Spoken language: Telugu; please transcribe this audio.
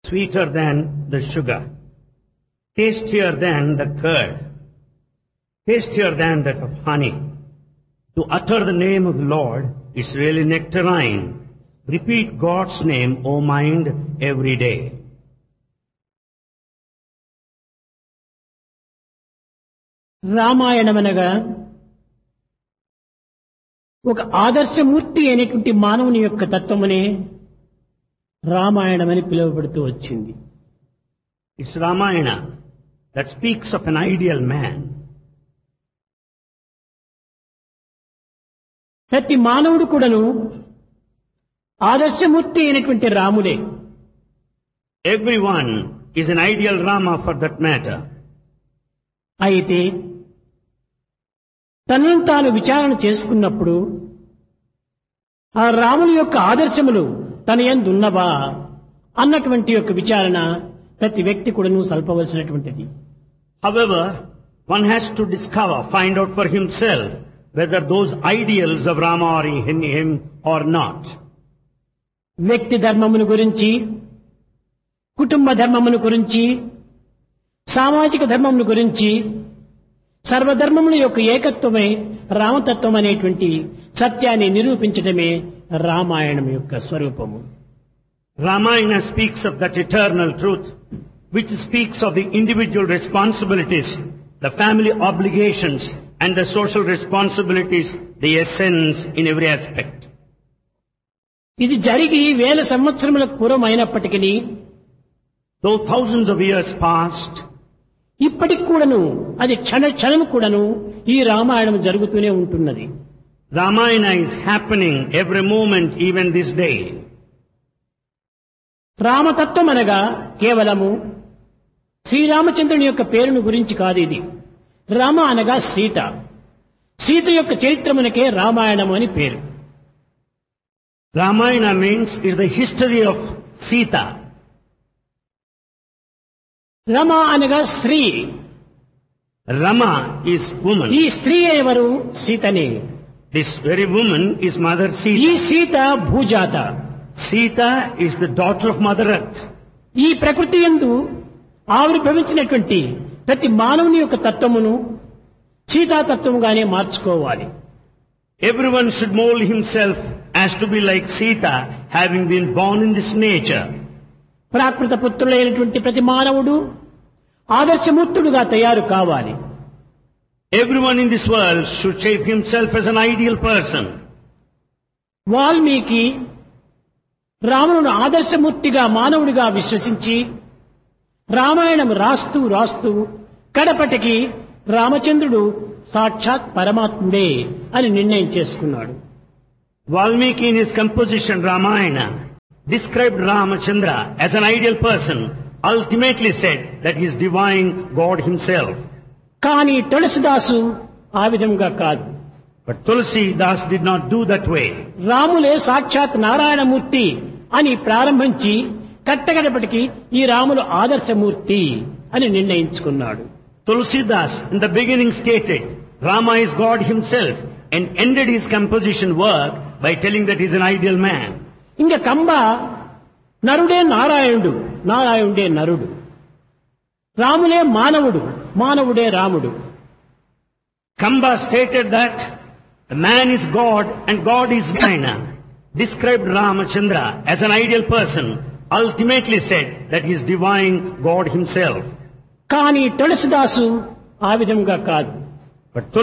sweeter than the sugar, tastier than the curd, tastier than that of honey. To utter the name of the Lord is really nectarine. Repeat God's name, O mind, every day. రామాయణమనగా ఒక ఆదర్శమూర్తి అయినటువంటి మానవుని యొక్క తత్వమునే రామాయణమని పిలువబడుతూ వచ్చింది It's Ramayana that speaks of an ideal man. ప్రతి మానవుడు కూడాను ఆదర్శమూర్తి అయినటువంటి రాముడే Everyone is an ideal Rama for that matter. అయితే తనను తాను విచారణ చేసుకున్నప్పుడు ఆ రాముని యొక్క ఆదర్శములు తన యందు ఉన్నవా అన్నటువంటి యొక్క విచారణ ప్రతి వ్యక్తి కూడాను సల్పవలసినటువంటిది However, one has to discover, find out for himself whether those ideals of Rama are in him or not. వ్యక్తి ధర్మమును గురించి కుటుంబ ధర్మమును గురించి సామాజిక ధర్మమును గురించి సర్వధర్మముల యొక్క ఏకత్వమే రామతత్వం అనేటువంటి సత్యాన్ని నిరూపించడమే రామాయణం యొక్క స్వరూపము Ramayana speaks of that eternal truth, which speaks of the individual responsibilities, the family obligations, and the social responsibilities, the essence in every aspect. ఇది జరిగి వేల సంవత్సరములకు పూర్వం అయినప్పటికీ Though thousands of years passed, ఇప్పటికి కూడాను అది క్షణ క్షణం కూడాను ఈ రామాయణం జరుగుతూనే ఉంటున్నది Ramayana is happening every moment, even this day. రామతత్వం అనగా కేవలము శ్రీరామచంద్రుని యొక్క పేరును గురించి కాదు ఇది రామ అనగా సీత సీత యొక్క చరిత్రమునకే రామాయణము అని పేరు Ramayana means is the history of Sita. Rama అనగా స్త్రీ Rama is woman. ఈ స్త్రీ ఎవరు సీతనే This very woman is Mother ఈ Sita. Sita భూజాత Sita is the daughter of Mother Earth. ఈ ప్రకృతి ఎందు ఆవిర్భవించినటువంటి ప్రతి మానవుని యొక్క తత్వమును సీతాతత్వముగానే మార్చుకోవాలి Everyone should mold himself as to be like Sita, having been born in this nature. ప్రాకృత పుత్రులైనటువంటి ప్రతి మానవుడు ఆదర్శమూర్తుడుగా తయారు కావాలి Everyone in this world should shape himself as an ideal person. Valmiki రామును ఆదర్శమూర్తిగా మానవుడిగా విశ్వసించి రామాయణం రాస్తూ రాస్తూ కడపటికి రామచంద్రుడు సాక్షాత్ పరమాత్ముడే అని నిర్ణయం చేసుకున్నాడు Valmiki in his composition Ramayana described Ramachandra as an ideal person, ultimately said that he is divine God himself. కానీ తులసిదాసు ఆ విధంగా కాదు But Tulsi Das did not do that way. రాములే సాక్షాత్ నారాయణమూర్తి అని ప్రారంభించి కట్టగడపటికి ఈ రాములు ఆదర్శమూర్తి అని నిర్ణయించుకున్నాడు Tulsidas in the beginning stated Rama is God himself and ended his composition work by telling that he is an ideal man. ఇంకా కంబ నరుడే నారాయణుడు నారాయణుడే నరుడు రాములే మానవుడు మానవుడే రాముడు Kamba stated that the man is God and God is Vina. Described Ramachandra as an ideal person, ultimately said that he is divine God himself. కానీ తులసిదాసు ఆ విధంగా కాదు But